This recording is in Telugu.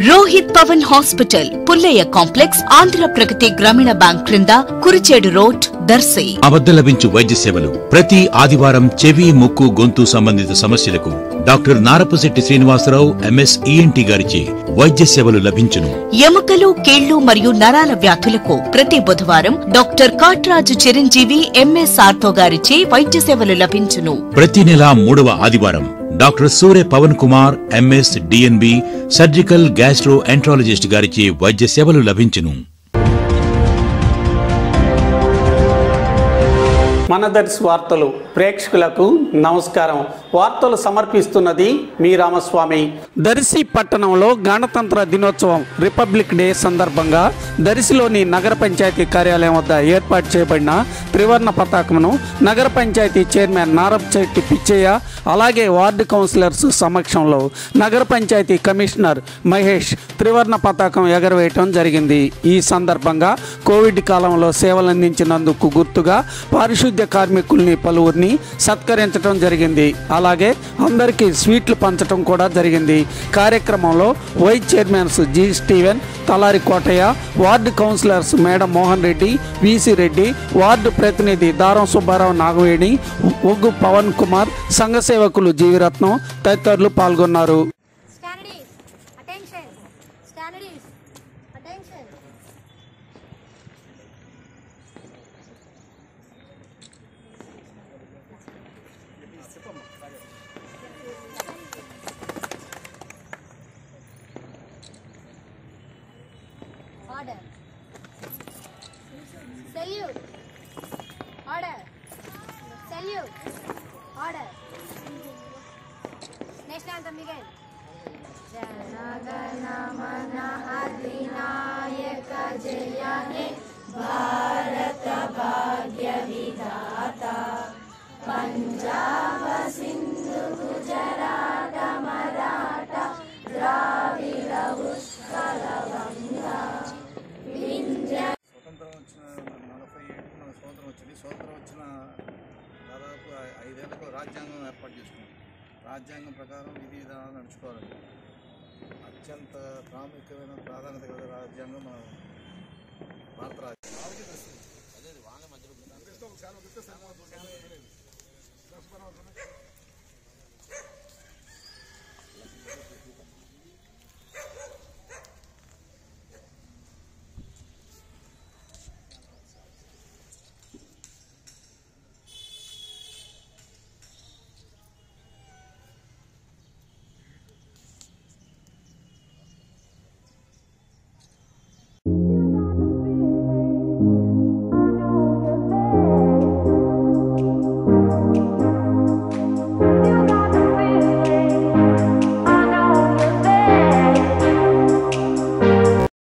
Rohit Pavan hospital Pullayya complex Andhra Pragathi Grameena bank క్రింద కురిచేడు రోడ్ దర్శి అబద్ధ లభించు వైద్య సేవలు ప్రతి ఆదివారం చెవి ముక్కు గొంతు సంబంధిత సమస్యలకు doctor Narapasetti Srinivasarao MS ENT గారిచే వైద్య సేవలు లభించును ఎముకలు కీళ్లు మరియు నరాల వ్యాధులకు ప్రతి బుధవారం doctor Katraju Chiranjeevi MS ortho గారిచే వైద్య సేవలు లభించును ప్రతి నెల మూడవ ఆదివారం doctor Surya Pavan Kumar MS DNB surgical gastroenterologist గారిచే వైద్య సేవలు లభించును మన దర్శి వార్తలు ప్రేక్షకులకు నమస్కారం వార్తలు సమర్పిస్తున్నది మీ రామస్వామి దర్శి పట్టణంలో గణతంత్ర దినోత్సవం రిపబ్లిక్ డే సందర్భంగా దర్శిలోని నగర పంచాయతీ కార్యాలయం వద్ద ఏర్పాటు చేయబడిన త్రివర్ణ పతాకమును నగర పంచాయతీ చైర్మన్ నారపచెట్టి పిచ్చయ్య అలాగే వార్డు కౌన్సిలర్స్ సమక్షంలో నగర పంచాయతీ కమిషనర్ మహేష్ త్రివర్ణ పతాకం ఎగరవేయటం జరిగింది ఈ సందర్భంగా కోవిడ్ కాలంలో సేవలందించినందుకు గుర్తుగా పారిశుద్ధ్య కార్మికుల్ని పలువురిని సత్కరించడం జరిగింది అలాగే అందరికీ స్వీట్లు పంచడం కూడా జరిగింది కార్యక్రమంలో vice chairmans G Steven Talari Kotayya ward councillors madam Mohan Reddy VC Reddy ward ప్రతినిధి దారం సుబ్బారావు నాగవేణి ఒగ్గు పవన్ కుమార్ సంఘ సేవకులు జీవిరత్నం తదితరులు పాల్గొన్నారు Standardies, attention. Standardies, attention. Order. Salute. Order. Salute. Order. National anthem begin. స్వతంత్రం వచ్చిన నలభై ఏడు మన స్వతంత్రం వచ్చింది స్వతంత్రం వచ్చిన దాదాపు ఐ- ఐదేళ్లకు రాజ్యాంగం ఏర్పాటు చేసుకున్నాం రాజ్యాంగం ప్రకారం విధి విధానాలు నడుచుకోవాలి అత్యంత ప్రాముఖ్యమైన ప్రాధాన్యత గల రాజ్యాంగం మన భారత రాజ్యాంగం